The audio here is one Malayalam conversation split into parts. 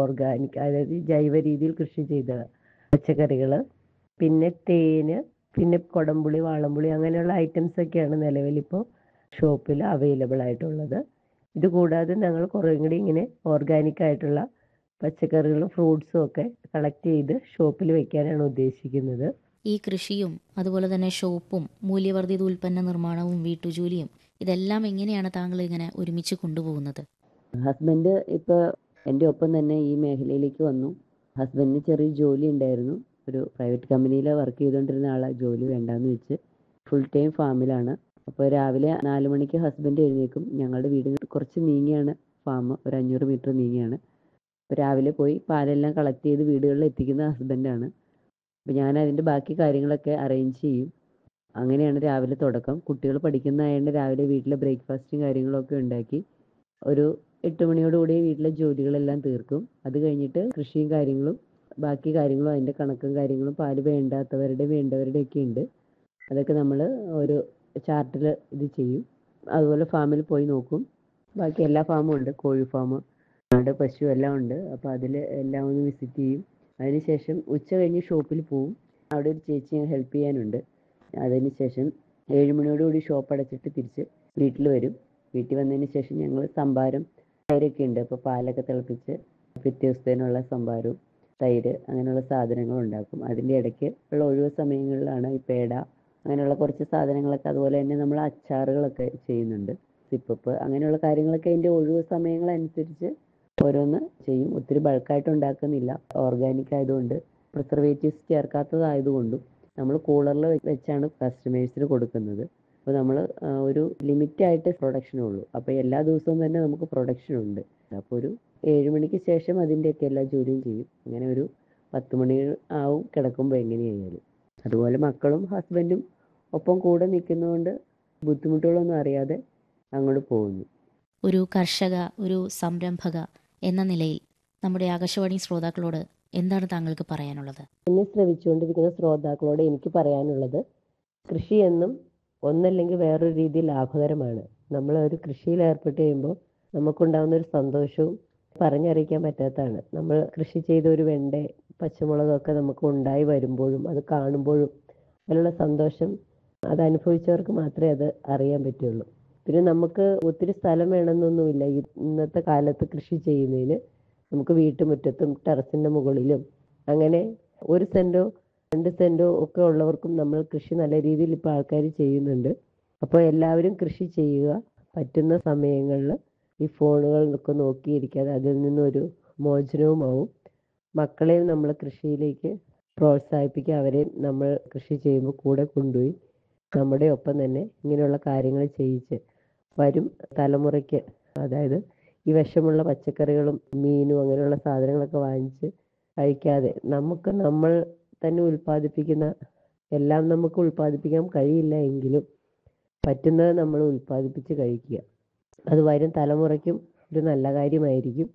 ഓർഗാനിക് അതായത് ജൈവ രീതിയിൽ കൃഷി ചെയ്ത പച്ചക്കറികൾ പിന്നെ തേന് പിന്നെ കൊടംപുളി വാളംപുളി അങ്ങനെയുള്ള ഐറ്റംസ് ഒക്കെയാണ് നിലവിലിപ്പോൾ ഷോപ്പിൽ അവൈലബിൾ ആയിട്ടുള്ളത് ഇത് കൂടാതെ ഞങ്ങൾ കുറേ കൂടി ഇങ്ങനെ ഓർഗാനിക് ആയിട്ടുള്ള പച്ചക്കറികളും ഫ്രൂട്ട്സും ഒക്കെ കളക്ട് ചെയ്ത് ഷോപ്പിൽ വെക്കാനാണ് ഉദ്ദേശിക്കുന്നത് ഈ കൃഷിയും അതുപോലെ തന്നെ ഷോപ്പും മൂല്യവർദ്ധിത ഉൽപ്പന്ന നിർമ്മാണവും വീട്ടുജോലിയും ഇതെല്ലാം എങ്ങനെയാണ് താങ്കൾ ഇങ്ങനെ ഒരുമിച്ച് കൊണ്ടുപോകുന്നത് ഹസ്ബൻഡ് ഇപ്പോൾ എൻ്റെ ഒപ്പം തന്നെ ഈ മേഖലയിലേക്ക് വന്നു ഹസ്ബൻഡിന് ചെറിയ ജോലി ഉണ്ടായിരുന്നു ഒരു പ്രൈവറ്റ് കമ്പനിയിൽ വർക്ക് ചെയ്തുകൊണ്ടിരുന്ന ആളെ ജോലി വേണ്ടാന്ന് വെച്ച് ഫുൾ ടൈം ഫാമിലാണ് അപ്പോൾ രാവിലെ നാല് മണിക്ക് ഹസ്ബൻഡ് എഴുന്നേക്കും ഞങ്ങളുടെ വീടിന് കുറച്ച് നീങ്ങിയാണ് ഫാം ഒരു അഞ്ഞൂറ് മീറ്റർ നീങ്ങിയാണ് അപ്പോൾ രാവിലെ പോയി പാലെല്ലാം കളക്ട് ചെയ്ത് വീടുകളിൽ എത്തിക്കുന്ന ഹസ്ബൻഡാണ് അപ്പോൾ ഞാൻ അതിൻ്റെ ബാക്കി കാര്യങ്ങളൊക്കെ അറേഞ്ച് ചെയ്യും അങ്ങനെയാണ് രാവിലെ തുടക്കം കുട്ടികൾ പഠിക്കുന്നതായതുകൊണ്ട് രാവിലെ വീട്ടിലെ ബ്രേക്ക്ഫാസ്റ്റും കാര്യങ്ങളൊക്കെ ഉണ്ടാക്കി ഒരു എട്ട് മണിയോടുകൂടി വീട്ടിലെ ജോലികളെല്ലാം തീർക്കും അത് കഴിഞ്ഞിട്ട് കൃഷിയും കാര്യങ്ങളും ബാക്കി കാര്യങ്ങളും അതിൻ്റെ കണക്കും കാര്യങ്ങളും പാല് വേണ്ടാത്തവരുടെ വേണ്ടവരുടെ ഒക്കെ ഉണ്ട് അതൊക്കെ നമ്മൾ ഒരു ചാർട്ടിൽ ഇത് ചെയ്യും അതുപോലെ ഫാമിൽ പോയി നോക്കും ബാക്കി എല്ലാ ഫാമും ഉണ്ട് കോഴി ഫാം ആട് പശു എല്ലാം ഉണ്ട് അപ്പോൾ അതിൽ എല്ലാം ഒന്ന് വിസിറ്റ് ചെയ്യും അതിനുശേഷം ഉച്ച കഴിഞ്ഞ് ഷോപ്പിൽ പോവും അവിടെ ഒരു ചേച്ചി ഹെൽപ്പ് ചെയ്യാനുണ്ട് അതിനുശേഷം ഏഴ് മണിയോടുകൂടി ഷോപ്പ് അടച്ചിട്ട് തിരിച്ച് വീട്ടിൽ വരും വീട്ടിൽ വന്നതിന് ശേഷം ഞങ്ങൾ സംഭാരം തൈരൊക്കെ ഉണ്ട് അപ്പോൾ പാലൊക്കെ തിളപ്പിച്ച് പിറ്റേ ദിവസത്തേനുള്ള സംഭാരവും തൈര് അങ്ങനെയുള്ള സാധനങ്ങൾ ഉണ്ടാക്കും അതിൻ്റെ ഇടയ്ക്ക് ഉള്ള ഒഴിവ് സമയങ്ങളിലാണ് ഈ പേട അങ്ങനെയുള്ള കുറച്ച് സാധനങ്ങളൊക്കെ അതുപോലെ തന്നെ നമ്മൾ അച്ചാറുകളൊക്കെ ചെയ്യുന്നുണ്ട് സിപ്പപ്പ് അങ്ങനെയുള്ള കാര്യങ്ങളൊക്കെ അതിൻ്റെ ഒഴിവ് സമയങ്ങളനുസരിച്ച് ഓരോന്ന് ചെയ്യും ഒത്തിരി ബൾക്കായിട്ട് ഉണ്ടാക്കുന്നില്ല ഓർഗാനിക് ആയതുകൊണ്ട് പ്രിസർവേറ്റീവ്സ് ചേർക്കാത്തതായതുകൊണ്ടും നമ്മൾ കൂളറിൽ വെച്ചാണ് കസ്റ്റമേഴ്സിന് കൊടുക്കുന്നത് അപ്പോൾ നമ്മൾ ഒരു ലിമിറ്റായിട്ട് പ്രൊഡക്ഷൻ ഉള്ളൂ അപ്പോൾ എല്ലാ ദിവസവും തന്നെ നമുക്ക് പ്രൊഡക്ഷൻ ഉണ്ട് അപ്പോൾ ഒരു ഏഴ് മണിക്ക് ശേഷം അതിൻ്റെയൊക്കെ എല്ലാ ജോലിയും ചെയ്യും അങ്ങനെ ഒരു പത്ത് മണി ആവും കിടക്കുമ്പോൾ എങ്ങനെയായാലും അതുപോലെ മക്കളും ഹസ്ബൻഡും ഒപ്പം കൂടെ നിൽക്കുന്നതുകൊണ്ട് ബുദ്ധിമുട്ടുകളൊന്നും അറിയാതെ അങ്ങോട്ട് പോകുന്നു ഒരു കർഷക ഒരു സംരംഭക എന്ന നിലയിൽ നമ്മുടെ ആകാശവാണി ശ്രോതാക്കളോട് എന്താണ് താങ്കൾക്ക് പറയാനുള്ളത് എന്നെ ശ്രവിച്ചുകൊണ്ടിരിക്കുന്ന ശ്രോതാക്കളോട് എനിക്ക് പറയാനുള്ളത് കൃഷി എന്നും ഒന്നല്ലെങ്കിൽ വേറൊരു രീതിയിൽ ലാഭകരമാണ് നമ്മൾ ഒരു കൃഷിയിൽ ഏർപ്പെട്ട് കഴിയുമ്പോൾ നമുക്കുണ്ടാകുന്ന ഒരു സന്തോഷവും പറഞ്ഞറിയിക്കാൻ പറ്റാത്തതാണ് നമ്മൾ കൃഷി ചെയ്ത ഒരു വെണ്ട പച്ചമുളകൊക്കെ നമുക്ക് ഉണ്ടായി വരുമ്പോഴും അത് കാണുമ്പോഴും അതിലുള്ള സന്തോഷം അത് അനുഭവിച്ചവർക്ക് മാത്രമേ അത് അറിയാൻ പറ്റുള്ളൂ പിന്നെ നമുക്ക് ഒത്തിരി സ്ഥലം വേണമെന്നൊന്നുമില്ല ഇന്നത്തെ കാലത്ത് കൃഷി ചെയ്യുന്നതിന് നമുക്ക് വീട്ടുമുറ്റത്തും ടെറസിൻ്റെ മുകളിലും അങ്ങനെ ഒരു സെൻറ്റോ രണ്ട് സെൻറ്റോ ഒക്കെ ഉള്ളവർക്കും നമ്മൾ കൃഷി നല്ല രീതിയിൽ ഇപ്പോൾ ആൾക്കാർ ചെയ്യുന്നുണ്ട് അപ്പോൾ എല്ലാവരും കൃഷി ചെയ്യുക പറ്റുന്ന സമയങ്ങളിൽ ഈ ഫോണുകളൊക്കെ നോക്കിയിരിക്കാതെ അതിൽ നിന്നൊരു മോചനവുമാവും മക്കളെയും നമ്മൾ കൃഷിയിലേക്ക് പ്രോത്സാഹിപ്പിക്കുക അവരെയും നമ്മൾ കൃഷി ചെയ്യുമ്പോൾ കൂടെ കൊണ്ടുപോയി നമ്മുടെ ഒപ്പം തന്നെ ഇങ്ങനെയുള്ള കാര്യങ്ങൾ ചെയ്യിച്ച് വരും തലമുറയ്ക്ക് അതായത് ഈ വിഷമുള്ള പച്ചക്കറികളും മീനും അങ്ങനെയുള്ള സാധനങ്ങളൊക്കെ വാങ്ങിച്ച് കഴിക്കാതെ നമുക്ക് നമ്മൾ തന്നെ ഉൽപ്പാദിപ്പിക്കുന്ന എല്ലാം നമുക്ക് ഉൽപ്പാദിപ്പിക്കാൻ കഴിയില്ല എങ്കിലും പറ്റുന്നത് നമ്മൾ ഉൽപ്പാദിപ്പിച്ച് കഴിക്കുക അത് വരും തലമുറയ്ക്കും ഒരു നല്ല കാര്യമായിരിക്കും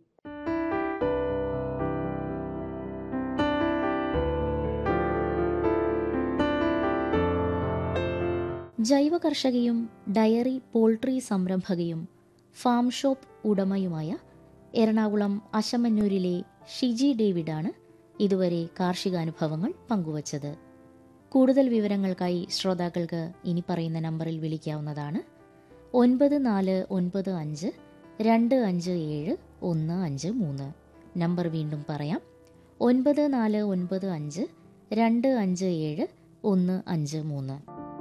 ജൈവ കർഷകയും ഡയറി പോൾട്രി സംരംഭകയും ഫാം ഷോപ്പ് ഉടമയുമായ എറണാകുളം അശമന്നൂരിലെ ഷിജി ഡേവിഡാണ് ഇതുവരെ കാർഷികാനുഭവങ്ങൾ പങ്കുവച്ചത് കൂടുതൽ വിവരങ്ങൾക്കായി ശ്രോതാക്കൾക്ക് ഇനി പറയുന്ന നമ്പറിൽ വിളിക്കാവുന്നതാണ് ഒൻപത് നാല് ഒൻപത് അഞ്ച് രണ്ട് അഞ്ച് ഏഴ് ഒന്ന് അഞ്ച് മൂന്ന് നമ്പർ വീണ്ടും പറയാം ഒൻപത് നാല് ഒൻപത് അഞ്ച് രണ്ട് അഞ്ച് ഏഴ് ഒന്ന് അഞ്ച് മൂന്ന്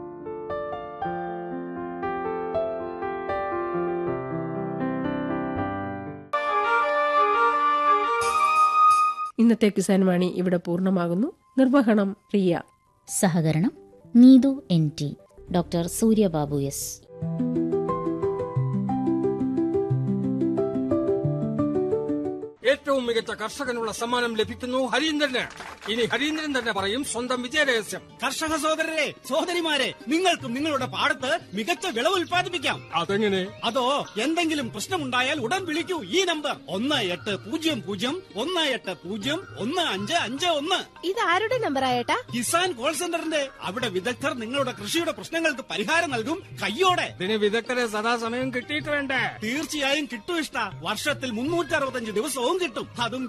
ഇന്നത്തെ കിസാൻ വാണി ഇവിടെ പൂർണ്ണമാകുന്നു നിർവഹണം റിയ സഹകരണം Neethu N T doctor Suryababu S ഏറ്റവും മികച്ച കർഷകനുള്ള സമ്മാനം ലഭിക്കുന്നു ഹരീന്ദ്രന് ഇനി ഹരീന്ദ്രൻ തന്നെ പറയും സ്വന്തം വിജയരഹസ്യം കർഷക സഹോദരരെ സഹോദരിമാരെ നിങ്ങൾക്കും നിങ്ങളുടെ പാടത്ത് മികച്ച വിളവ് ഉൽപ്പാദിപ്പിക്കാം അതെങ്ങനെ അതോ എന്തെങ്കിലും പ്രശ്നമുണ്ടായാൽ ഉടൻ വിളിക്കൂ ഈ നമ്പർ ഒന്ന് എട്ട് പൂജ്യം പൂജ്യം ഒന്ന് എട്ട് പൂജ്യം ഒന്ന് അഞ്ച് അഞ്ച് ഒന്ന് ഇത് ആരുടെ നമ്പർ ആയേട്ടാ കിസാൻ കോൾ സെന്ററിന്റെ അവിടെ വിദഗ്ധർ നിങ്ങളുടെ കൃഷിയുടെ പ്രശ്നങ്ങൾക്ക് പരിഹാരം നൽകും കയ്യോടെ ഇതിന് വിദഗ്ധരെ സദാസമയം കിട്ടിയിട്ട് വേണ്ടേ തീർച്ചയായും കിട്ടും ഇഷ്ട വർഷത്തിൽ മുന്നൂറ്റി അറുപത്തഞ്ച് ദിവസവും കിട്ടും അതും